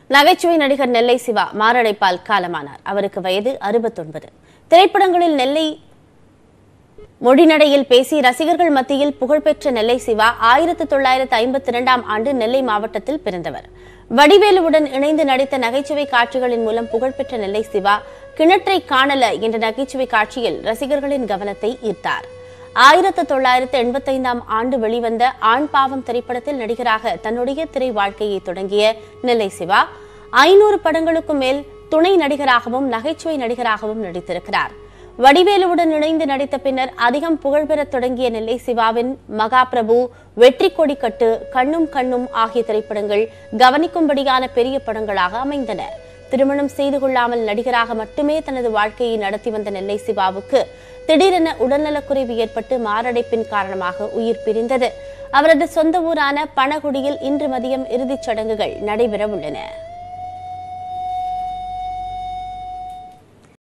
நகைச்சுவை நடிகர் நெல்லை சிவா மாரடைப்பால் காலமானார் அவருக்கு வயது அறுபத்தொன்பது திரைப்படங்களில் நெல்லை மொழிநடையில் பேசி ரசிகர்கள் மத்தியில் புகழ்பெற்ற நெல்லை சிவா ஆயிரத்து தொள்ளாயிரத்து ஐம்பத்தி இரண்டாம் ஆண்டு நெல்லை மாவட்டத்தில் பிறந்தவர் வடிவேலுவுடன் இணைந்து நடித்த நகைச்சுவை காட்சிகளின் மூலம் புகழ்பெற்ற நெல்லை சிவா கிணற்றை காணல என்ற நகைச்சுவை காட்சியில் ரசிகர்களின் கவனத்தை ஈர்த்தார் ஆயிரத்து தொள்ளாயிரத்து எண்பத்தைந்தாம் ஆண்டு வெளிவந்த ஆண் பாவம் திரைப்படத்தில் நடிகராக தன்னுடைய திரை வாழ்க்கையை தொடங்கிய நெல்லை சிவா ஐநூறு படங்களுக்கும் மேல் துணை நடிகராகவும் நகைச்சுவை நடிகராகவும் நடித்திருக்கிறார் வடிவேலுவுடன் இணைந்து நடித்த பின்னர் அதிகம் புகழ்பெறத் தொடங்கிய நெல்லை சிவாவின் மகாபிரபு வெற்றி கொடி கட்டு கண்ணும் கண்ணும் ஆகிய திரைப்படங்கள் கவனிக்கும்படியான பெரிய படங்களாக அமைந்தன திருமணம் செய்து கொள்ளாமல் நடிகராக மட்டுமே தனது வாழ்க்கையை நடத்தி வந்த நெல்லை சிவாவுக்கு திடீரென உடல்நலக்குறைவு ஏற்பட்டு மாரடைப்பின் காரணமாக உயிர் பிரிந்தது அவரது சொந்த ஊரான பணகுடியில் இன்று மதியம் இறுதிச் சடங்குகள் நடைபெற உள்ளன